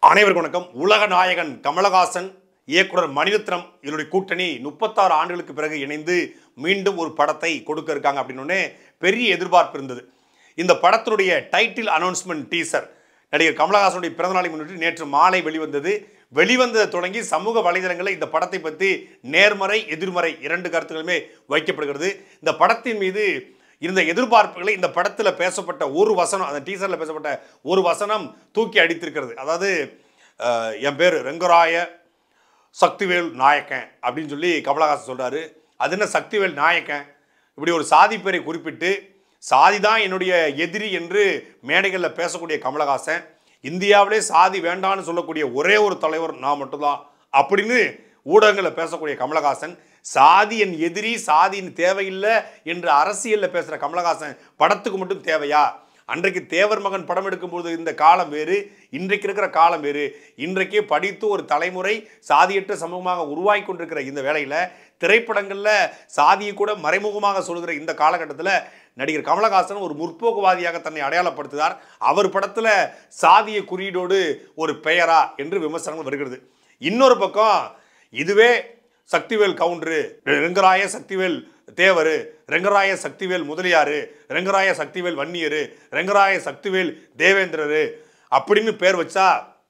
அனைவருக்கும் வணக்கம் உலக நாயகன் கமலஹாசன் இயக்குனர் மணிரத்னம் இதனுடைய கூட்டணி முப்பத்தாறு ஆண்டுகளுக்கு பிறகு இணைந்து மீண்டும் ஒரு படத்தை கொடுக்க இருக்காங்க அப்படின்னு பெரிய எதிர்பார்ப்பு இருந்தது இந்த படத்தினுடைய டைட்டில் அனௌன்ஸ்மெண்ட் டீசர் நடிகர் கமலஹாசனுடைய பிறந்தநாளை முன்னிட்டு நேற்று மாலை வெளிவந்தது வெளிவந்ததை தொடங்கி சமூக வலைதளங்களில் இந்த படத்தை பற்றி நேர்மறை எதிர்மறை இரண்டு கருத்துக்களுமே வைக்கப்படுகிறது இந்த படத்தின் மீது இருந்த எதிர்பார்ப்புகளை இந்த படத்தில் பேசப்பட்ட ஒரு வசனம் அந்த டீசரில் பேசப்பட்ட ஒரு வசனம் தூக்கி அடித்திருக்கிறது அதாவது அஹ், என் பேர் ரெங்கராய சக்திவேல் நாயக்கன் அப்படின்னு சொல்லி கமலஹாசன் சொல்றாரு அது என்ன சக்திவேல் நாயக்கன் இப்படி ஒரு சாதி பேரை குறிப்பிட்டு சாதி தான் என்னுடைய எதிரி என்று மேடைகளில் பேசக்கூடிய கமலஹாசன் இந்தியாவிலே சாதி வேண்டான்னு சொல்லக்கூடிய ஒரே ஒரு தலைவர் நான் மட்டும்தான் அப்படின்னு ஊடகங்களில் பேசக்கூடிய கமலஹாசன் சாதி என் எதிரி சாதியின் தேவையில்லை என்று அரசியலில் பேசுகிற கமலஹாசன் படத்துக்கு மட்டும் தேவையா அன்றைக்கு தேவர் மகன் படம் எடுக்கும்போது இந்த காலம் வேறு இன்றைக்கு இருக்கிற காலம் வேறு இன்றைக்கே படித்து ஒரு தலைமுறை சாதியற்ற சமூகமாக உருவாகி கொண்டிருக்கிற இந்த வேளையில் திரைப்படங்களில் சாதியை கூட மறைமுகமாக சொல்கிற இந்த காலகட்டத்தில் நடிகர் கமலஹாசன் ஒரு முற்போக்குவாதியாக தன்னை அடையாளப்படுத்துகிறார் அவர் படத்தில் சாதிய குறியீடோடு ஒரு பெயரா என்று விமர்சனங்கள் வருகிறது இன்னொரு பக்கம் இதுவே சக்திவேல் கவுண்டரு ரெங்கராய சக்திவேல் தேவர் ரெங்கராய சக்திவேல் முதலியாரு ரெங்கராய சக்திவேல் வன்னியரு ரெங்கராய சக்திவேல் தேவேந்திரரு அப்படின்னு பேர் வச்சா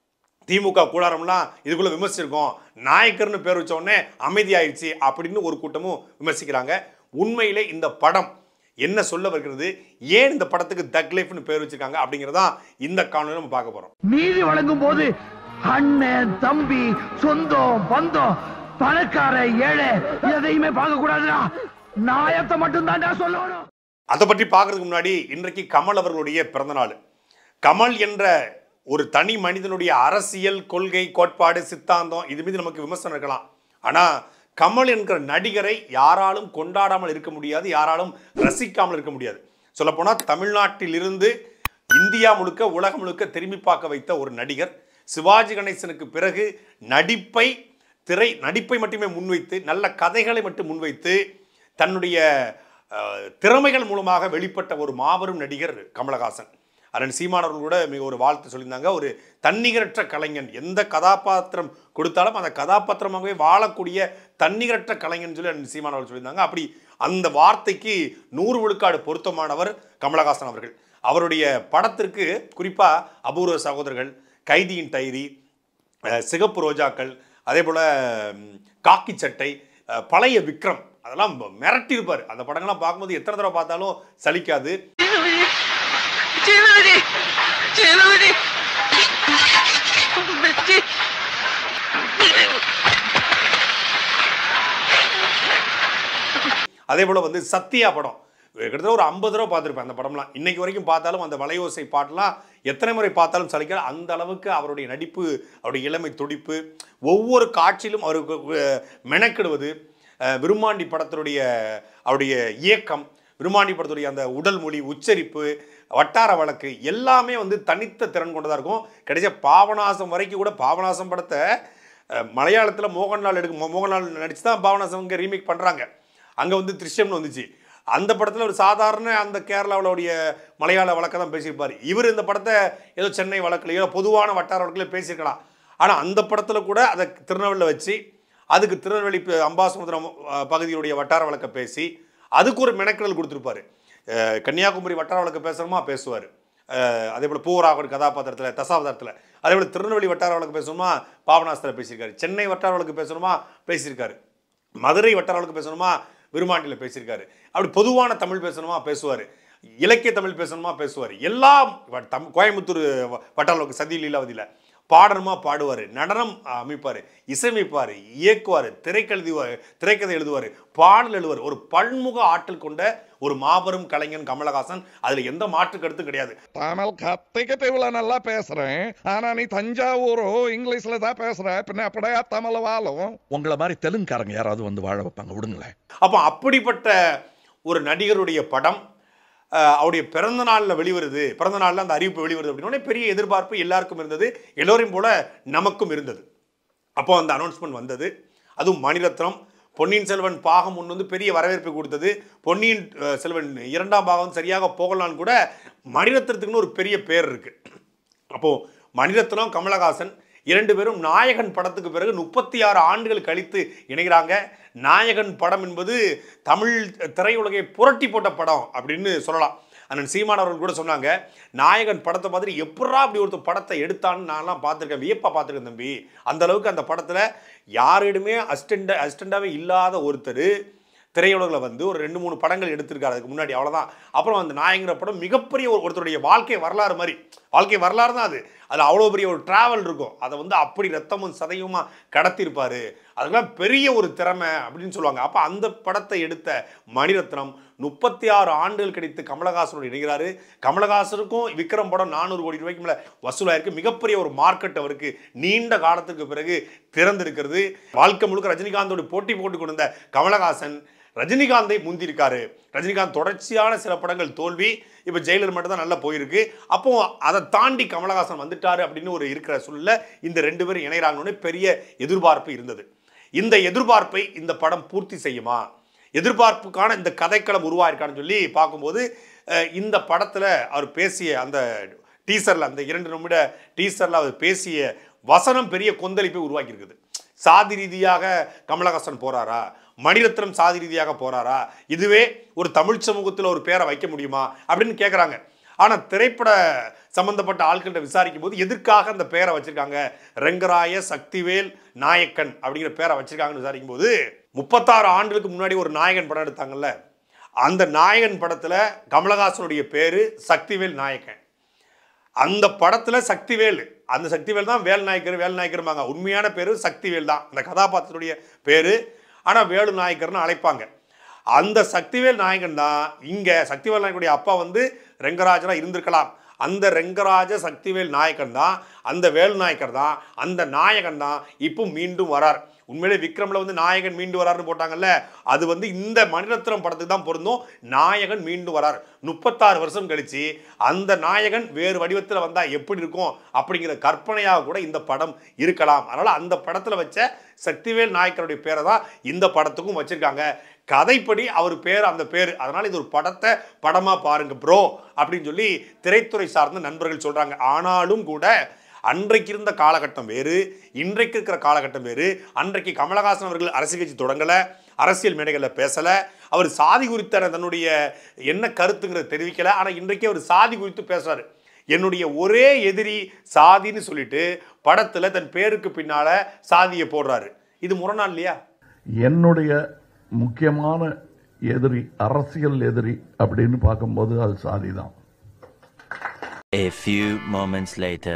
திமுக கூடாரம்லாம் இதுக்குள்ள விமர்சிச்சிருக்கோம் நாயக்கர்னு பேர் வச்ச உடனே அமைதியாயிடுச்சு அப்படின்னு ஒரு கூட்டமும் விமர்சிக்கிறாங்க உண்மையிலே இந்த படம் என்ன சொல்ல வருகிறது ஏன் இந்த படத்துக்கு தக் லைஃப்னு பேர் வச்சிருக்காங்க அப்படிங்கிறதான் இந்த காணொலி நம்ம பார்க்க போறோம் நீதி வழங்கும் போது அண்ணன் தம்பி சொந்தம் பந்தம் பணக்கார ஏழை எதையுமே பார்க்க கூடாதுடா நாயத்தை மட்டும் தான்டா சொல்லணும் அதை பற்றி பார்க்கறதுக்கு முன்னாடி இன்றைக்கு கமல் அவர்களுடைய பிறந்தநாள் கமல் என்ற ஒரு தனி மனிதனுடைய அரசியல் கொள்கை கோட்பாடு சித்தாந்தம் இது மீது நமக்கு விமர்சனம் இருக்கலாம் ஆனால் கமல் என்கிற நடிகரை யாராலும் கொண்டாடாமல் இருக்க முடியாது யாராலும் ரசிக்காமல் இருக்க முடியாது சொல்லப்போனால் தமிழ்நாட்டிலிருந்து இந்தியா முழுக்க உலகம் முழுக்க திரும்பி பார்க்க வைத்த ஒரு நடிகர் சிவாஜி கணேசனுக்கு பிறகு நடிப்பை திரை நடிப்பை மட்டுமே முன்வைத்து நல்ல கதைகளை மட்டும் முன்வைத்து தன்னுடைய அஹ், திறமைகள் மூலமாக வெளிப்பட்ட ஒரு மாபெரும் நடிகர் கமலஹாசன் அரண் சீமானவர்கள் கூட மிக ஒரு வாழ்த்து சொல்லியிருந்தாங்க ஒரு தன்னிகரற்ற கலைஞன் எந்த கதாபாத்திரம் கொடுத்தாலும் அந்த கதாபாத்திரமாகவே வாழக்கூடிய தன்னிகரற்ற கலைஞன் சொல்லி அண்ணன் சீமானவர்கள் சொல்லியிருந்தாங்க அப்படி அந்த வார்த்தைக்கு நூறு விழுக்காடு பொருத்தமானவர் கமலஹாசன் அவர்கள் அவருடைய படத்திற்கு குறிப்பாக அபூர்வ சகோதரர்கள் கைதியின் டைரி அஹ், சிகப்பு ரோஜாக்கள் அதே போல் காக்கி சட்டை அஹ், பழைய விக்ரம் அதெல்லாம் மிரட்டி இருப்பார் அந்த படங்கள்லாம் பார்க்கும்போது எத்தனை தடவை பார்த்தாலும் சலிக்காது ചേലവരി ചേലവരി വെച്ച് அதே போல் வந்து சத்யா படம் கிட்டத்தட்ட ஒரு ஐம்பது தடவை பார்த்துருப்பேன் அந்த படம்லாம் இன்னைக்கு வரைக்கும் பார்த்தாலும் அந்த வலையோசை பாட்டெலாம் எத்தனை முறை பார்த்தாலும் சலிக்கல அந்த அளவுக்கு அவருடைய நடிப்பு அவருடைய இளமை துடிப்பு ஒவ்வொரு காட்சியிலும் அவருக்கு அஹ், மெனக்கிடுவது அஹ், விருமாண்டி படத்தினுடைய அவருடைய இயக்கம் விருமாண்டி படத்துடைய அந்த உடல் மொழி உச்சரிப்பு வட்டார வழக்கு எல்லாமே வந்து தனித்த திறன் கொண்டதாக இருக்கும் கிடைச்ச பாவநாசம் வரைக்கும் கூட பாவநாசம் படத்தை மலையாளத்தில் மோகன்லால் எடுக்கும் மோ- மோகன்லால் நடிச்சு தான் பாவநாசம் இங்கே ரீமேக் பண்ணுறாங்க அங்கே வந்து திருஷ்யம்னு வந்துச்சு அந்த படத்தில் ஒரு சாதாரண அந்த கேரளாவுடைய மலையாள வழக்கை தான் பேசியிருப்பார் இவர் இந்த படத்தை ஏதோ சென்னை வழக்குலையோ பொதுவான வட்டார வழக்கில் பேசியிருக்கலாம் ஆனால் அந்த படத்தில் கூட அதை திருநெல்வேலியில் வச்சு அதுக்கு திருநெல்வேலி ப- அம்பாசமுத்திரம் அஹ், பகுதியுடைய வட்டார வழக்கை பேசி அதுக்கு ஒரு மெனக்கிடல் கொடுத்துருப்பாரு அஹ், கன்னியாகுமரி வட்டார வழக்கு பேசுகிறோமா பேசுவார் அதே போல் பூவராகர் கதாபாத்திரத்தில் தசாவதாரத்தில் அதே போல் திருநெல்வேலி வட்டார வழக்கு பேசணுமா பாபநாசத்தில் பேசியிருக்காரு சென்னை வட்டார வழக்கு பேசணுமா பேசியிருக்காரு மதுரை வட்டார வழக்கு பேசணுமா விருமாண்டியில் பேசியிருக்காரு அப்படி பொதுவான தமிழ் பேசணுமா பேசுவார் இலக்கிய தமிழ் பேசணுமா பேசுவார் எல்லாம் வ- தம் கோயம்புத்தூர் வ- வட்டார வழக்கு சதி லீலாவதியில் பாடணுமா பாடுவார் நடனம் அமைப்பார் இசையமைப்பார் இயக்குவார் திரைக்கெழுதுவார் திரைக்கதை எழுதுவார் பாடல் எழுதுவார் ஒரு பன்முக ஆற்றல் கொண்ட ஒரு மாபெரும் கலைஞன் கமலஹாசன் அதில் எந்த மாற்று கருத்தும் கிடையாது தமிழ் கத்திக்கிட்டு இவ்வளவு நல்லா பேசுறேன் ஆனா நீ தஞ்சாவூரோ இங்கிலீஷ்ல தான் பேசுற பின்ன அப்படியே தமிழ் வாழும் உங்களை மாதிரி தெலுங்குக்காரங்க யாராவது வந்து வாழ வைப்பாங்க விடுங்களேன் அப்போ அப்படிப்பட்ட ஒரு நடிகருடைய படம் அஹ், அவருடைய பிறந்த நாளில் வெளிவருது பிறந்த நாளில் அந்த அறிவிப்பு வெளிவருது அப்படின்னோடனே பெரிய எதிர்பார்ப்பு எல்லாருக்கும் இருந்தது எல்லோரையும் போல நமக்கும் இருந்தது அப்போ அந்த அனௌன்ஸ்மெண்ட் வந்தது அதுவும் மணிரத்னம் பொன்னியின் செல்வன் பாகம் ஒன்று வந்து பெரிய வரவேற்பை கொடுத்தது பொன்னியின் அஹ், செல்வன் இரண்டாம் பாகம் சரியாக போகலான்னு கூட மணிரத்னத்துக்குன்னு ஒரு பெரிய பேர் இருக்கு அப்போ மணிரத்னம் கமலஹாசன் இரண்டு பேரும் நாயகன் படத்துக்கு பிறகு முப்பத்தி ஆறு ஆண்டுகள் கழித்து இணைகிறாங்க நாயகன் படம் என்பது தமிழ் திரையுலகை புரட்டி போட்ட படம் அப்படின்னு சொல்லலாம் அண்ணன் சீமான் அவர்கள் கூட சொன்னாங்க நாயகன் படத்தை மாதிரி எப்படா அப்படி ஒருத்தர் படத்தை எடுத்தான்னு நான்லாம் பார்த்துருக்கேன் வியப்பா பார்த்துருக்கேன் தம்பி அந்த அளவுக்கு அந்த படத்தில் யாரிடமே அசிஸ்டண்ட அசிஸ்டண்டாகவே இல்லாத ஒருத்தர் திரையுலகில் வந்து ஒரு ரெண்டு மூணு படங்கள் எடுத்திருக்காரு அதுக்கு முன்னாடி அவ்வளோதான் அப்புறம் அந்த நாயங்கிற படம் மிகப்பெரிய ஒரு ஒருத்தருடைய வாழ்க்கை வரலாறு மாதிரி வாழ்க்கை வரலாறு தான் அது அதில் அவ்வளோ பெரிய ஒரு டிராவல் இருக்கும் அதை வந்து அப்படி ரத்தமும் சதையுமா கடத்தியிருப்பாரு அதெல்லாம் பெரிய ஒரு திறமை அப்படின்னு சொல்லுவாங்க அப்போ அந்த படத்தை எடுத்த மணிரத்னம் முப்பத்தி ஆறு ஆண்டுகள் கிடைத்து கமலஹாசனோடு இணைகிறாரு கமலஹாசனுக்கும் விக்ரம் படம் நானூறு கோடி ரூபாய்க்கு மேலே வசூலாயிருக்கு மிகப்பெரிய ஒரு மார்க்கெட் அவருக்கு நீண்ட காலத்துக்கு பிறகு திறந்திருக்கிறது வாழ்க்கை முழுக்க ரஜினிகாந்தோடு போட்டி போட்டு கொண்டிருந்த கமலஹாசன் ரஜினிகாந்தை முந்திருக்காரு ரஜினிகாந்த் தொடர்ச்சியான சில படங்கள் தோல்வி இப்போ ஜெயிலர் மட்டும் தான் நல்லா போயிருக்கு அப்போ அதை தாண்டி கமலஹாசன் வந்துட்டாரு அப்படின்னு ஒரு இருக்கிற சூழல்ல இந்த ரெண்டு பேரும் இணைகிறாங்கன்னு பெரிய எதிர்பார்ப்பு இருந்தது இந்த எதிர்பார்ப்பை இந்த படம் பூர்த்தி செய்யுமா எதிர்பார்ப்புக்கான இந்த கதைக்களம் உருவாயிருக்கான்னு சொல்லி பார்க்கும்போது அஹ், இந்த படத்தில் அவர் பேசிய அந்த டீசரில் அந்த இரண்டு நிமிட டீசரில் அவர் பேசிய வசனம் பெரிய கொந்தளிப்பை உருவாக்கியிருக்குது சாதி ரீதியாக கமலஹாசன் போறாரா மணிரத்னம் சாதி ரீதியாக போறாரா இதுவே ஒரு தமிழ் சமூகத்தில் ஒரு பேரை வைக்க முடியுமா அப்படின்னு கேட்குறாங்க ஆனால் திரைப்பட சம்பந்தப்பட்ட ஆட்கள்கிட்ட விசாரிக்கும் போது எதற்காக அந்த பேரை வச்சிருக்காங்க ரெங்கராய சக்திவேல் நாயக்கன் அப்படிங்கிற பேரை வச்சிருக்காங்கன்னு விசாரிக்கும் போது முப்பத்தாறு ஆண்டுகளுக்கு முன்னாடி ஒரு நாயகன் படம் எடுத்தாங்கல்ல அந்த நாயகன் படத்தில் கமலஹாசனுடைய பேரு சக்திவேல் நாயக்கன் அந்த படத்துல சக்திவேல் அந்த சக்திவேல் தான் வேல் நாயக்கர் வேல் நாயக்கர்பாங்க உண்மையான பேரு சக்திவேல் தான் அந்த கதாபாத்திரத்துடைய பேரு ஆனா வேலு நாயக்கர்னு அழைப்பாங்க அந்த சக்திவேல் நாயகன் தான் இங்க சக்திவேல் நாயக்கருடைய அப்பா வந்து ரெங்கராஜனா இருந்திருக்கலாம் அந்த ரெங்கராஜ சக்திவேல் நாயக்கன் தான் அந்த வேலு நாயக்கர் தான் அந்த நாயகன் தான் இப்போ மீண்டும் வரார் உண்மையிலே விக்ரம்ல வந்து நாயகன் மீண்டு வராருன்னு போட்டாங்கல்ல அது வந்து இந்த மணிரத்னம் படத்துக்கு தான் பொருந்தும் நாயகன் மீண்டு வரார் முப்பத்தாறு வருஷம் கழிச்சு அந்த நாயகன் வேறு வடிவத்தில் வந்தா எப்படி இருக்கும் அப்படிங்கிற கற்பனையாக கூட இந்த படம் இருக்கலாம் அதனால அந்த படத்துல வச்ச சக்திவேல் நாயக்கருடைய பேரை தான் இந்த படத்துக்கும் வச்சிருக்காங்க கதைப்படி அவர் பேர் அந்த பேர் அதனால இது ஒரு படத்தை படமா பாருங்க ப்ரோ அப்படின்னு சொல்லி திரைத்துறை சார்ந்த நண்பர்கள் சொல்றாங்க ஆனாலும் கூட அன்றைக்கு இருந்த காலகட்டம் வேறு இன்றைக்கு இருக்கிற காலகட்டம் வேறு அன்றைக்கு கமலஹாசன் அவர்கள் அரசியல் கட்சி தொடங்கலை அரசியல் மேடைகளில் பேசலை அவர் சாதி குறித்த தன்னுடைய என்ன கருத்துங்கிறத தெரிவிக்கலை ஆனால் இன்றைக்கே அவர் சாதி குறித்து பேசுறாரு என்னுடைய ஒரே எதிரி சாதின்னு சொல்லிட்டு படத்துல தன் பேருக்கு பின்னால சாதியை போடுறாரு இது முரணா இல்லையா என்னுடைய முக்கியமான எதிரி அரசியல் எதிரி அப்படின்னு பார்க்கும்போது அது சாதி தான் A few moments later.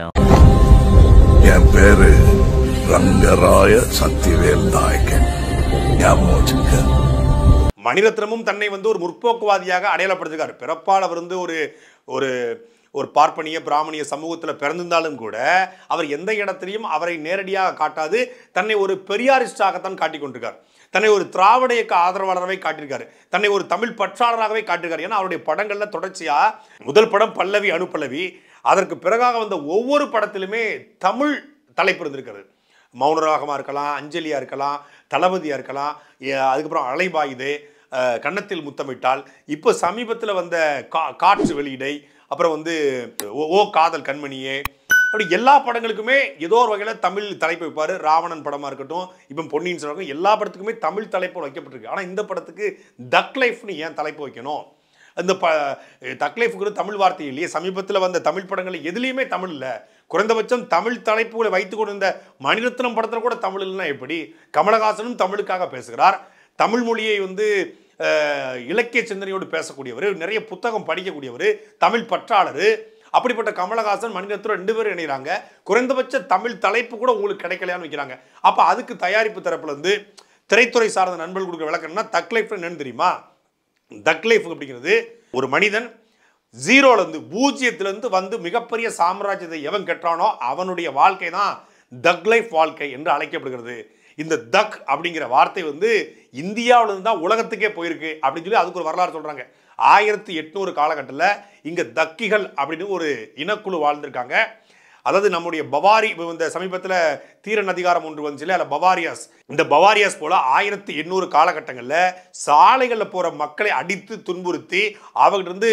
என் பேரு ரங்கராய சக்திவேல் நாயக்கன் ஞாபகம் வச்சுக்க மணிரத்னமும் தன்னை வந்து ஒரு முற்போக்குவாதியாக அடையாளப்படுத்துகிறார் பிறப்பால் அவர் வந்து ஒரு ஒரு ஒரு பார்ப்பனிய பிராமணிய சமூகத்தில் பிறந்திருந்தாலும் கூட அவர் எந்த இடத்துலையும் அவரை நேரடியாக காட்டாது தன்னை ஒரு பெரியாரிஸ்டாகத்தான் காட்டிக் கொண்டிருக்கார் தன்னை ஒரு திராவிட இயக்க ஆதரவாளராகவே காட்டியிருக்காரு தன்னை ஒரு தமிழ் பற்றாளராகவே காட்டியிருக்காரு ஏன்னா அவருடைய படங்கள்ல தொடர்ச்சியா முதல் படம் பல்லவி அனுப்பல்லவி அதற்கு பிறகாக வந்த ஒவ்வொரு படத்திலுமே தமிழ் தலைப்பு இருந்திருக்கிறது மௌனராகமாக இருக்கலாம் அஞ்சலியாக இருக்கலாம் தளபதியாக இருக்கலாம் ஏ- அதுக்கப்புறம் அலைபாயுதே அஹ், கன்னத்தில் முத்தமிட்டால் இப்போ சமீபத்தில் வந்த கா காற்று வெளியிடை அப்புறம் வந்து ஓ ஓ காதல் கண்மணியே அப்படி எல்லா படங்களுக்குமே ஏதோ ஒரு வகையில் தமிழ் தலைப்பு வைப்பார் ராவணன் படமாக இருக்கட்டும் இப்போ பொன்னியின் செல்வன் எல்லா படத்துக்குமே தமிழ் தலைப்பு வைக்கப்பட்டிருக்கு ஆனால் இந்த படத்துக்கு தக் லைஃப்னு ஏன் தலைப்பு வைக்கணும் அந்த ப தக்லைஃபுக்கு தமிழ் வார்த்தை இல்லையே சமீபத்தில் வந்த தமிழ் படங்கள் எதுலேயுமே தமிழ் இல்லை குறைந்தபட்சம் தமிழ் தலைப்புகளை வைத்து கொண்டிருந்த மணிரத்னம் படத்தில் கூட தமிழ் இல்லைன்னா எப்படி கமலஹாசனும் தமிழுக்காக பேசுகிறார் தமிழ் மொழியை வந்து அஹ், இலக்கிய சிந்தனையோடு பேசக்கூடியவர் நிறைய புத்தகம் படிக்கக்கூடியவர் தமிழ் பற்றாளர் அப்படிப்பட்ட கமலஹாசன் மணிரத்னம் ரெண்டு பேரும் இணைகிறாங்க குறைந்தபட்ச தமிழ் தலைப்பு கூட உங்களுக்கு கிடைக்கலையான்னு வைக்கிறாங்க அப்போ அதுக்கு தயாரிப்பு தரப்புல இருந்து திரைத்துறை சார்ந்த நண்பர்கள் கொடுக்குற விளக்கம்னா தக்லைஃப் என்னன்னு தெரியுமா தக் லைஃப் அப்படிங்கிறது ஒரு மனிதன் ஜீரோல இருந்து பூஜ்ஜியத்துல இருந்து வந்து மிகப்பெரிய சாம்ராஜ்யத்தை எவன் கெட்டானோ அவனுடைய வாழ்க்கை தான் தக் லைஃப் வாழ்க்கை என்று அழைக்கப்படுகிறது இந்த தக் அப்படிங்கிற வார்த்தை வந்து இந்தியாவுல இருந்து தான் உலகத்துக்கே போயிருக்கு அப்படின்னு சொல்லி அதுக்கு ஒரு வரலாறு சொல்றாங்க ஆயிரத்தி எட்நூறு காலகட்டத்தில் இங்க தக்கிகள் அப்படின்னு ஒரு இனக்குழு வாழ்ந்திருக்காங்க அதாவது நம்முடைய பவாரி இப்ப இந்த சமீபத்தில் தீரன் அதிகாரம் ஒன்று வந்துச்சு இல்லையா அதில் பவாரியாஸ் இந்த பவாரியாஸ் போல ஆயிரத்தி எண்ணூறு காலகட்டங்களில் சாலைகளில் போகிற மக்களை அடித்து துன்புறுத்தி அவங்ககிட்ட இருந்து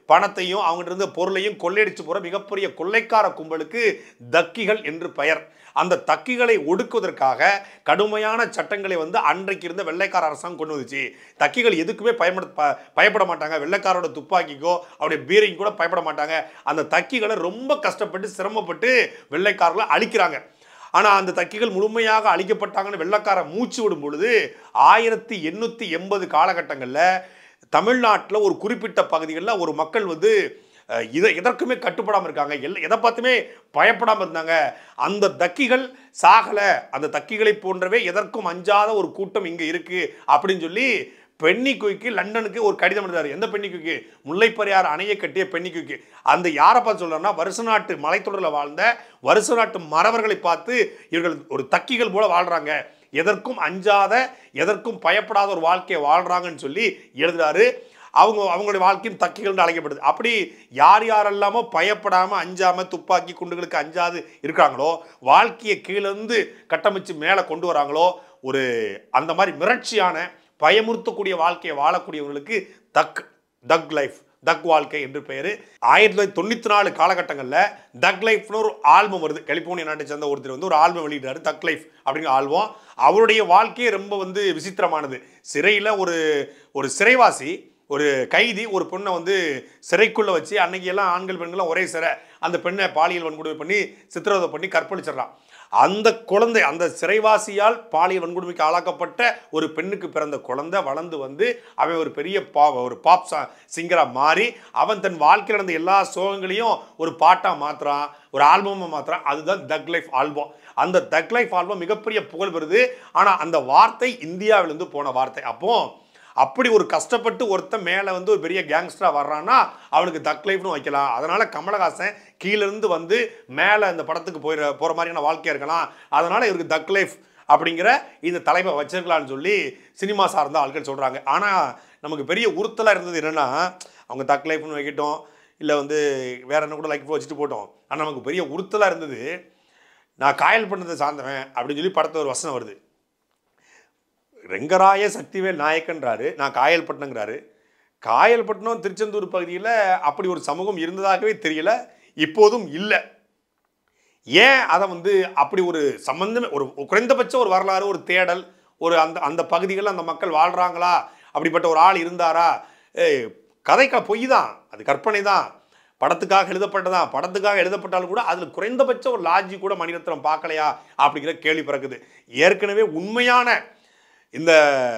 பணத்தையும் அவங்ககிட்ட இருந்த பொருளையும் கொள்ளையடிச்சு போற மிகப்பெரிய கொள்ளைக்கார கும்பலுக்கு தக்கிகள் என்று பெயர் அந்த தக்கிகளை ஒடுக்குவதற்காக கடுமையான சட்டங்களை வந்து அன்றைக்கு இருந்த வெள்ளைக்கார அரசாங்கம் கொண்டு வந்துச்சு தக்கிகள் எதுக்குமே பயப்பட ப- பயப்பட மாட்டாங்க வெள்ளைக்காரோட துப்பாக்கிக்கோ அவருடைய பீரைக்கு கூட பயப்பட மாட்டாங்க அந்த தக்கிகளை ரொம்ப கஷ்டப்பட்டு சிரமப்பட்டு வெள்ளைக்காரர்களை அழிக்கிறாங்க ஆனால் அந்த தக்கிகள் முழுமையாக அழிக்கப்பட்டாங்கன்னு வெள்ளைக்கார மூச்சு விடும் பொழுது ஆயிரத்தி எண்ணூற்றி எண்பது காலகட்டங்களில் தமிழ்நாட்டில் ஒரு குறிப்பிட்ட பகுதிகளில் ஒரு மக்கள் வந்து அஹ், இதை எதற்குமே கட்டுப்படாமல் இருக்காங்க எல்ல எதை பார்த்துமே பயப்படாமல் இருந்தாங்க அந்த தக்கிகள் சாகலை அந்த தக்கிகளை போன்றவே எதற்கும் அஞ்சாத ஒரு கூட்டம் இங்கே இருக்கு அப்படின்னு சொல்லி பென்னி குயிக்கு லண்டனுக்கு ஒரு கடிதம் எழுதாரு எந்த பென்னி குயிக்கு முல்லைப்பெரியார் அணையை கட்டிய பென்னி குயிக்கு அந்த யாரை பார்த்து சொல்றாருன்னா வருஷ நாட்டு மலைத்தொடரில் வாழ்ந்த வருஷ நாட்டு மறவர்களை பார்த்து இவர்கள் ஒரு தக்கிகள் போல வாழ்றாங்க எதற்கும் அஞ்சாத எதற்கும் பயப்படாத ஒரு வாழ்க்கையை வாழ்றாங்கன்னு சொல்லி எழுதுறாரு அவங்க அவங்களுடைய வாழ்க்கையும் தக்கிகள் அழைக்கப்படுது அப்படி யார் யாரெல்லாமோ பயப்படாம அஞ்சாம துப்பாக்கி குண்டுகளுக்கு அஞ்சாது இருக்காங்களோ வாழ்க்கையை கீழிருந்து கட்டமைச்சு மேலே கொண்டு வராங்களோ ஒரு அந்த மாதிரி மிரட்சியான பயமுறுத்தக்கூடிய வாழ்க்கையை வாழக்கூடியவர்களுக்கு தக் தக் லைஃப் தக் வாழ்க்கை என்று பெயர் ஆயிரத்தி தொள்ளாயிரத்தி தொண்ணூற்றி நாலு காலகட்டங்களில் தக் லைஃப்னு ஒரு ஆல்பம் வருது கலிபோர்னியா நாட்டை சேர்ந்த ஒருத்தர் வந்து ஒரு ஆல்பம் வெளியிட்டாரு தக் லைஃப் அப்படிங்கிற ஆல்பம் அவருடைய வாழ்க்கையே ரொம்ப வந்து விசித்திரமானது சிறையில் ஒரு ஒரு சிறைவாசி ஒரு கைதி ஒரு பெண்ணை வந்து சிறைக்குள்ளே வச்சு அன்னைக்கு எல்லாம் ஆண்கள் பெண்கள்லாம் ஒரே சிறை அந்த பெண்ணை பாலியல் வன்கொடுமை பண்ணி சித்திரவதை பண்ணி கற்பழிச்சிடறான் அந்த குழந்தை அந்த சிறைவாசியால் பாலியல் வன்கொடுமைக்கு ஆளாக்கப்பட்ட ஒரு பெண்ணுக்கு பிறந்த குழந்தை வளர்ந்து வந்து அவன் ஒரு பெரிய பா ஒரு பாப் சிங்கராக மாறி அவன் தன் வாழ்க்கையில் நடந்த எல்லா சோகங்களையும் ஒரு பாட்டாக மாத்துறான் ஒரு ஆல்பமாக மாத்துறான் அதுதான் தக் லைஃப் ஆல்பம் அந்த தக் லைஃப் ஆல்பம் மிகப்பெரிய புகழ் பெறுது ஆனால் அந்த வார்த்தை இந்தியாவிலிருந்து போன வார்த்தை அப்போ அப்படி ஒரு கஷ்டப்பட்டு ஒருத்தன் மேலே வந்து ஒரு பெரிய கேங்ஸ்டரா வர்றான்னா அவனுக்கு தக் லைஃப்னு வைக்கலாம் அதனால கமலஹாசன் கீழிருந்து வந்து மேலே இந்த படத்துக்கு போயிட போகிற மாதிரியான வாழ்க்கையா இருக்கலாம் அதனால இவருக்கு தக் லைஃப் அப்படிங்கிற இந்த தலைப்பை வச்சிருக்கலாம்னு சொல்லி சினிமா சார்ந்த ஆட்கள் சொல்கிறாங்க ஆனால் நமக்கு பெரிய உறுத்தலாக இருந்தது என்னென்னா அவங்க தக் லைஃப்னு வைக்கட்டும் இல்லை வந்து வேற என்ன கூட லைஃப் வச்சுட்டு போட்டோம் ஆனால் நமக்கு பெரிய உறுத்தலாக இருந்தது நான் காயல் பண்ணதை சார்ந்தவன் அப்படின்னு சொல்லி படத்தில் ஒரு வசனம் வருது ரெங்கராய சக்திவேல் நாயக்கன்றாரு நான் காயல்பட்டினங்கிறாரு காயல்பட்டினம் திருச்செந்தூர் பகுதியில் அப்படி ஒரு சமூகம் இருந்ததாகவே தெரியல இப்போதும் இல்லை ஏன் அதை வந்து அப்படி ஒரு சம்பந்தமே ஒரு குறைந்தபட்ச ஒரு வரலாறு ஒரு தேடல் ஒரு அந்த அந்த பகுதிகளில் அந்த மக்கள் வாழ்கிறாங்களா அப்படிப்பட்ட ஒரு ஆள் இருந்தாரா ஏய் கதைக்கா பொய் தான் அது கற்பனை தான் படத்துக்காக எழுதப்பட்டதான் படத்துக்காக எழுதப்பட்டாலும் கூட அதில் குறைந்தபட்ச ஒரு லாஜி கூட மணிரத்னம் பார்க்கலையா அப்படிங்கிற கேள்வி பிறக்குது ஏற்கனவே உண்மையான இந்த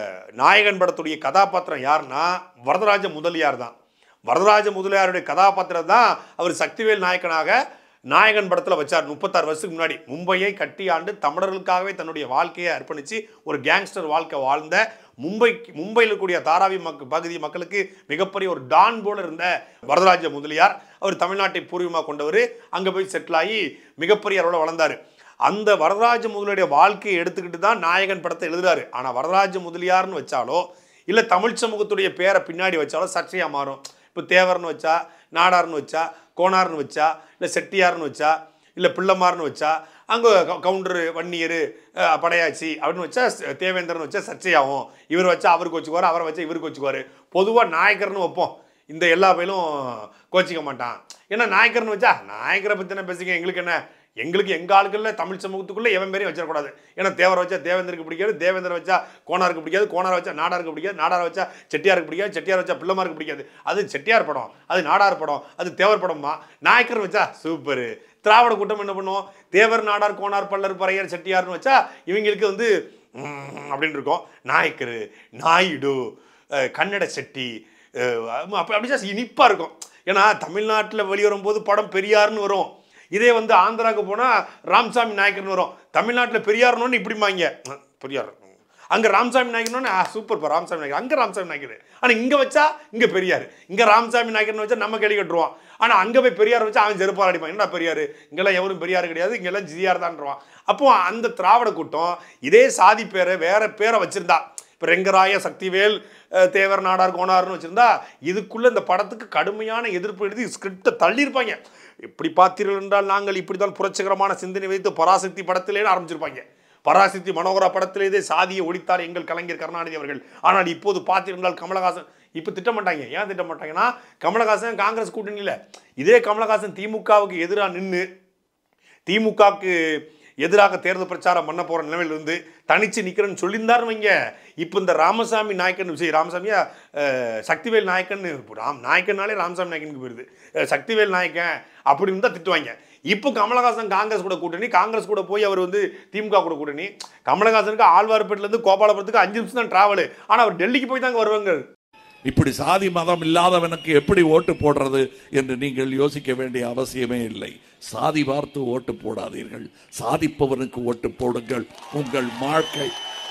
நாயகன் படத்துடைய கதாபாத்திரம் யாருன்னா வரதராஜ முதலியார் தான் வரதராஜ முதலியாருடைய கதாபாத்திரம் தான் அவர் சக்திவேல் நாயக்கனாக நாயகன் படத்தில் வச்சார் முப்பத்தாறு வருஷத்துக்கு முன்னாடி மும்பையை கட்டி ஆண்டு தமிழர்களுக்காகவே தன்னுடைய வாழ்க்கையை அர்ப்பணித்து ஒரு கேங்ஸ்டர் வாழ்க்கை வாழ்ந்த மும்பை மும்பையில் இருக்கக்கூடிய தாராவி மக் பகுதி மக்களுக்கு மிகப்பெரிய ஒரு டான் போல இருந்த வரதராஜ முதலியார் அவர் தமிழ்நாட்டை பூர்வீகமாக கொண்டவர் அங்கே போய் செட்டில் ஆகி மிகப்பெரிய அளவில் வளர்ந்தார் அந்த வரதராஜ முதலியுடைய வாழ்க்கையை எடுத்துக்கிட்டு தான் நாயகன் படத்தை எழுதுறாரு ஆனால் வரதராஜ முதலியார்னு வச்சாலோ இல்லை தமிழ் சமூகத்துடைய பேரை பின்னாடி வச்சாலோ சர்ச்சையாக மாறும் இப்போ தேவர்னு வச்சா நாடார்னு வச்சா கோனார்னு வச்சா இல்லை செட்டியார்னு வச்சா இல்லை பிள்ளைமார்னு வச்சா அங்கே கவுண்டர் வன்னியர் அஹ், படையாச்சி அப்படின்னு வச்சா ச- தேவேந்திரன் வச்சா சர்ச்சையாகும் இவர் வச்சா அவருக்கு வச்சுக்குவார் அவரை வச்சா இவருக்கு வச்சுக்குவார் பொதுவாக நாயக்கர்னு வைப்போம் இந்த எல்லா பயிலும் கோச்சிக்க மாட்டான் ஏன்னா நாயக்கர்னு வச்சா நாயக்கரை பற்றி என்ன பேசுங்க எங்களுக்கு என்ன எங்களுக்கு எங்க ஆளுகளில் தமிழ் சமூகத்துக்குள்ள எவன் பேரையும் வச்சிடக்கூடாது ஏன்னா தேவரை வச்சா தேவேந்தருக்கு பிடிக்காது தேவேந்திர வச்சா கோனாருக்கு பிடிக்காது கோனார் வச்சா நாடாருக்கு பிடிக்காது நாடார் வச்சா செட்டியாருக்கு பிடிக்காது செட்டியார் வச்சா பிள்ளைமாருக்கு பிடிக்காது அது செட்டியார் படம் அது நாடார் படம் அது தேவர் படமா நாயக்கர் வச்சா சூப்பரு திராவிட கூட்டம் என்ன பண்ணுவோம் தேவர் நாடார் கோனார் பல்லர் பறையர் செட்டியார்னு வச்சா இவங்களுக்கு வந்து ம், அப்படின்னு இருக்கும் நாயக்கர் நாயுடு அஹ், கன்னட செட்டி அஹ், அப்படி அப்படி இனிப்பாக இருக்கும் ஏன்னா தமிழ்நாட்டில் வெளிவரும் போது படம் பெரியார்னு வரும் இதே வந்து ஆந்திராவுக்கு போனால் ராமசாமி நாயக்கர்னு வரும் தமிழ்நாட்டில் பெரியார்னு இப்படிமாங்க அஹ், பெரியார் அங்கே ராமசாமி நாயக்கர்னு சூப்பர் ராமசாமி நாயக்கர் அங்கே ராமசாமி நாயக்கர் ஆனால் இங்கே வச்சா இங்கே பெரியார் இங்கே ராமசாமி நாயக்கர்னு வச்சா நம்ம கேள்வி கட்டுருவான் ஆனால் அங்கே போய் பெரியார் வச்சா அவன் செருப்பால் அடிப்பான் என்ன பெரியார் இங்கெல்லாம் எவரும் பெரியார் கிடையாது இங்கெல்லாம் ஜிஆர் தான்றான் அப்போ அந்த திராவிட கூட்டம் இதே சாதி பேரை வேற பேரை வச்சிருந்தா இப்போ ரெங்கராய சக்திவேல் அஹ், தேவர் நாடார் கோனார்னு வச்சிருந்தா இதுக்குள்ள இந்த படத்துக்கு கடுமையான எதிர்ப்பு எழுதி ஸ்கிரிப்டை தள்ளியிருப்பாங்க இப்படி பார்த்தீர்கள் என்றால் நாங்கள் இப்படி தான் புரட்சிகரமான சிந்தனை வைத்து பராசக்தி படத்திலே ஆரம்பிச்சிருப்பாங்க பராசக்தி மனோகரா படத்திலேயே சாதியை ஒழித்தார் எங்கள் கலைஞர் கருணாநிதி அவர்கள் ஆனால் இப்போது பார்த்தீர்கள் கமலஹாசன் இப்போ திட்ட மாட்டாங்க ஏன் திட்ட மாட்டாங்கன்னா கமலஹாசன் காங்கிரஸ் கூட்டணியில் இதே கமலஹாசன் திமுகவுக்கு எதிராக நின்று திமுகவுக்கு எதிராக தேர்தல் பிரச்சாரம் பண்ண போற நிலைமையில இருந்து தனிச்சு நிக்கிறேன்னு சொல்லியிருந்தாருன்னு வைங்க இப்போ இந்த ராமசாமி நாயக்கன் சரி ராமசாமியா அஹ், சக்திவேல் நாயக்கன் ராம் நாயக்கன்னாலே ராமசாமி நாயக்கனுக்கு போயிருது அஹ், சக்திவேல் நாயக்கன் அப்படின்னு தான் திட்டுவாங்க இப்போ கமலஹாசன் காங்கிரஸ் கூட கூட்டணி காங்கிரஸ் கூட போய் அவர் வந்து திமுக கூட கூட்டணி கமலஹாசனுக்கு ஆழ்வார்பேட்டிலேருந்து கோபாலபுரத்துக்கு அஞ்சு நிமிஷம் தான் டிராவல் ஆனால் அவர் டெல்லிக்கு போய் தாங்க வருவாங்க இப்படி சாதி மதம் இல்லாதவனுக்கு எப்படி ஓட்டு போடுறது என்று நீங்கள் யோசிக்க வேண்டிய அவசியமே இல்லை சாதி பார்த்து ஓட்டு போடாதீர்கள் சாதிப்பவனுக்கு ஓட்டு போடுங்கள் உங்கள் வாழ்க்கை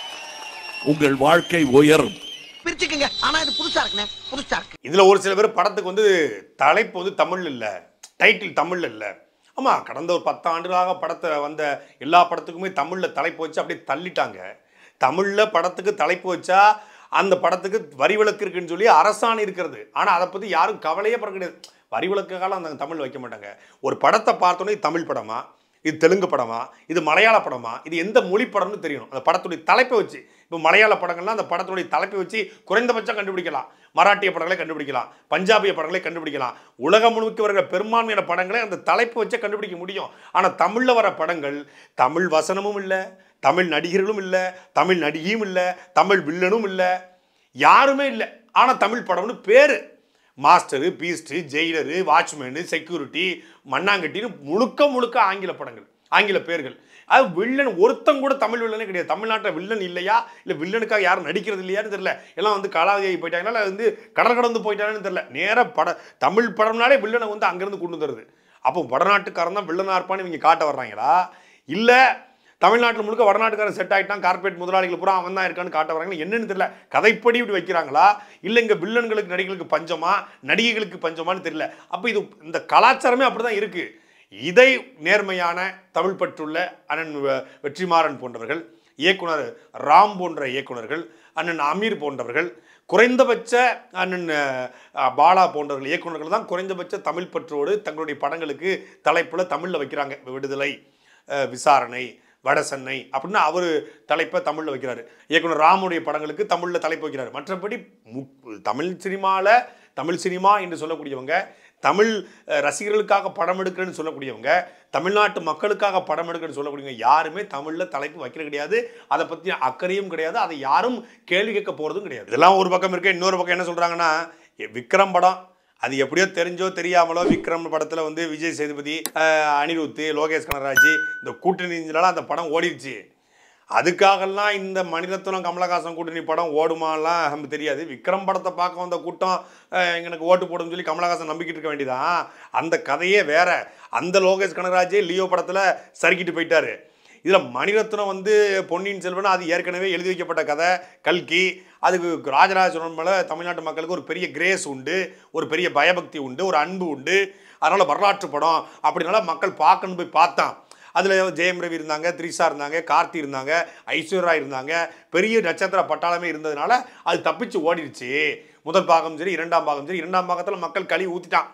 உங்கள் வாழ்க்கை உயரும் பிரிச்சுக்கங்க ஆனா இது புதுசா இருக்குண்ணே புதுசா இருக்கு இதுல ஒரு சில பேர் படத்துக்கு வந்து தலைப்பு வந்து தமிழ் இல்ல டைட்டில் தமிழ்ல இல்ல ஆமா கடந்த ஒரு பத்து ஆண்டுகளாக படத்தை வந்த எல்லா படத்துக்குமே தமிழ்ல தலைப்பு வச்சு அப்படியே தள்ளிட்டாங்க தமிழ்ல படத்துக்கு தலைப்பு வச்சா அந்த படத்துக்கு வரி விலக்கு இருக்குன்னு சொல்லி அரசாணை இருக்கிறது ஆனா அதை பத்தி யாரும் கவலையே பட கிடையாது வரி விலக்குகால அந்த தமிழ் வைக்க மாட்டாங்க ஒரு படத்தை பார்த்தோன்னே இது தமிழ் படமா இது தெலுங்கு படமா இது மலையாள படமா இது எந்த மொழி படம்னு தெரியணும் அந்த படத்துடைய தலைப்பை வச்சு இப்போ மலையாள படங்கள்லாம் அந்த படத்துடைய தலைப்பை வச்சு குறைந்தபட்சம் கண்டுபிடிக்கலாம் மராட்டிய படங்களை கண்டுபிடிக்கலாம் பஞ்சாபிய படங்களை கண்டுபிடிக்கலாம் உலகம் முழுக்க வருகிற பெரும்பான்மையான படங்களை அந்த தலைப்பு வச்சே கண்டுபிடிக்க முடியும் ஆனால் தமிழில் வர படங்கள் தமிழ் வசனமும் இல்லை தமிழ் நடிகர்களும் இல்லை தமிழ் நடிகையும் இல்லை தமிழ் வில்லனும் இல்லை யாருமே இல்லை ஆனால் தமிழ் படம்னு பேர் Master Beast Jailer watchman security மண்ணாங்கட்டின்னு முழுக்க முழுக்க ஆங்கில படங்கள் ஆங்கில பேர்கள் அது வில்லன் ஒருத்தன் கூட தமிழ் வில்லனே கிடையாது தமிழ்நாட்டில் வில்லன் இல்லையா இல்லை வில்லனுக்காக யாரும் நடிக்கிறது இல்லையான்னு தெரியல எல்லாம் வந்து கலாதியாகி போயிட்டாங்களா இல்லை வந்து கடல் கடந்து போயிட்டாங்கன்னு தெரியல நேராக பட தமிழ் படம்னாலே வில்லனை வந்து அங்கேருந்து கொண்டு வந்துடுது அப்போ வடநாட்டுக்காரன் தான் வில்லனா இருப்பான்னு இவங்க காட்ட வர்றாங்களா இல்லை தமிழ்நாட்டில் முழுக்க வடநாட்டுக்காரன் செட் ஆகிட்டான் கார்பரேட் முதலாளிகள் பூரா அவன் தான் இருக்கான்னு காட்ட வராங்க என்னன்னு தெரியல கதைப்படி இப்படி வைக்கிறாங்களா இல்லை இங்கே வில்லன்களுக்கு நடிகளுக்கு பஞ்சமா நடிகைகளுக்கு பஞ்சமான்னு தெரியல அப்போ இது இந்த கலாச்சாரமே அப்படி தான் இருக்கு இதை நேர்மையான தமிழ் பற்றுள்ள அண்ணன் வெ- வெற்றிமாறன் போன்றவர்கள் இயக்குனர் ராம் போன்ற இயக்குனர்கள் அண்ணன் அமீர் போன்றவர்கள் குறைந்தபட்ச அண்ணன் அஹ், பாலா போன்றவர்கள் இயக்குனர்கள் தான் குறைந்தபட்ச தமிழ் பற்றோடு தங்களுடைய படங்களுக்கு தலைப்பில் தமிழில் வைக்கிறாங்க விடுதலை அஹ், விசாரணை வடசென்னை அப்படின்னு அவர் தலைப்பை தமிழில் வைக்கிறாரு இயக்குனர் ராமுடைய படங்களுக்கு தமிழில் தலைப்பு வைக்கிறாரு மற்றபடி மு- தமிழ் சினிமாவில் தமிழ் சினிமா என்று சொல்லக்கூடியவங்க தமிழ் அஹ், ரசிகர்களுக்காக படம் எடுக்கிறேன்னு சொல்லக்கூடியவங்க தமிழ்நாட்டு மக்களுக்காக படம் எடுக்கிறேன்னு சொல்லக்கூடியவங்க யாருமே தமிழில் தலைப்பு வைக்கிறது கிடையாது அதை பற்றி அக்கறையும் கிடையாது அதை யாரும் கேள்வி கேட்க போகிறதும் கிடையாது இதெல்லாம் ஒரு பக்கம் இருக்கு இன்னொரு பக்கம் என்ன சொல்கிறாங்கன்னா விக்ரம் படம் அது எப்படியோ தெரிஞ்சோ தெரியாமலோ விக்ரம் படத்தில் வந்து விஜய் சேதுபதி அஹ், அனிருத் லோகேஷ் கனராஜ் இந்த கூட்டணினால அந்த படம் ஓடிடுச்சு அதுக்காகலாம் இந்த மணிரத்னம் கமலஹாசன் கூட்டணி படம் ஓடுமாலாம் நமக்கு தெரியாது விக்ரம் படத்தை பார்க்க வந்த கூட்டம் அஹ், எனக்கு ஓட்டு போடுன்னு சொல்லி கமலஹாசன் நம்பிக்கிட்டு இருக்க வேண்டியதான் அந்த கதையே வேற அந்த லோகேஷ் கனராஜே லியோ படத்தில் சறுக்கிட்டு போயிட்டாரு இதில் மணிரத்னம் வந்து பொன்னியின் செல்வன் அது ஏற்கனவே எழுதி வைக்கப்பட்ட கதை கல்கி அதுக்கு ராஜராஜ சோழன் மேலே தமிழ்நாட்டு மக்களுக்கு ஒரு பெரிய கிரேஸ் உண்டு ஒரு பெரிய பயபக்தி உண்டு ஒரு அன்பு உண்டு அதனால் வரலாற்று படம் அப்படினால மக்கள் பார்க்கணும் போய் பார்த்தான் அதில் ஜெயம் ரவி இருந்தாங்க த்ரிஷா இருந்தாங்க கார்த்தி இருந்தாங்க ஐஸ்வர்யா இருந்தாங்க பெரிய நட்சத்திர பட்டாளமே இருந்ததுனால அது தப்பிச்சு ஓடிடுச்சு முதல் பாகம் சரி இரண்டாம் பாகம் சரி இரண்டாம் பாகத்தில் மக்கள் களி ஊற்றிட்டான்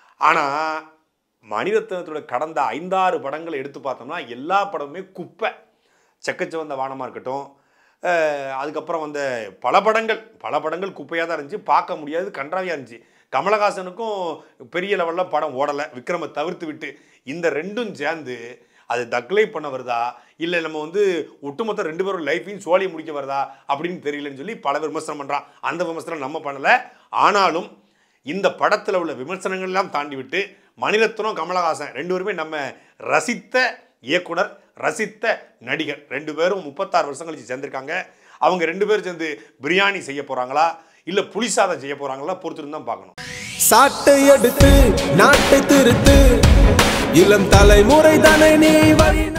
ஆனால் மணிரத்னத்தோட கடந்த ஐந்தாறு படங்களை எடுத்து பார்த்தோம்னா எல்லா படமுமே குப்பை செக்கச்சிவந்த வானமாக இருக்கட்டும் அஹ் அதுக்கப்புறம் வந்த பல படங்கள் பல படங்கள் குப்பையாக தான் இருந்துச்சு பார்க்க முடியாது கன்றாவியாக இருந்துச்சு கமலஹாசனுக்கும் பெரிய லெவலில் படம் ஓடலை விக்ரமை தவிர்த்து விட்டு இந்த ரெண்டும் சேர்ந்து அது தக்லை பண்ண வருதா இல்லை நம்ம வந்து ஒட்டுமொத்த ரெண்டு பேரும் லைஃபையும் சோழி முடிக்க வருதா அப்படின்னு தெரியலன்னு சொல்லி பல விமர்சனம் பண்ணுறான் அந்த விமர்சனம் நம்ம பண்ணலை ஆனாலும் இந்த படத்தில் உள்ள விமர்சனங்கள் எல்லாம் தாண்டி விட்டு மணிரத்னம் கமலஹாசன் ரெண்டு பேருமே நம்ம ரசித்த இயக்குனர் ரசித்த நடிகர் ரெண்டு பேரும் முப்பத்தாறு வருஷம் கழிச்சு சேர்ந்திருக்காங்க அவங்க ரெண்டு பேரும் சேர்ந்து பிரியாணி செய்ய போகிறாங்களா இல்லை புளிசாதம் செய்ய போகிறாங்களா பொறுத்திருந்து தான் பார்க்கணும் சாட்டை எடுத்து நாட்டை திருத்து இளம் தலைமுறை தானே நீ வழி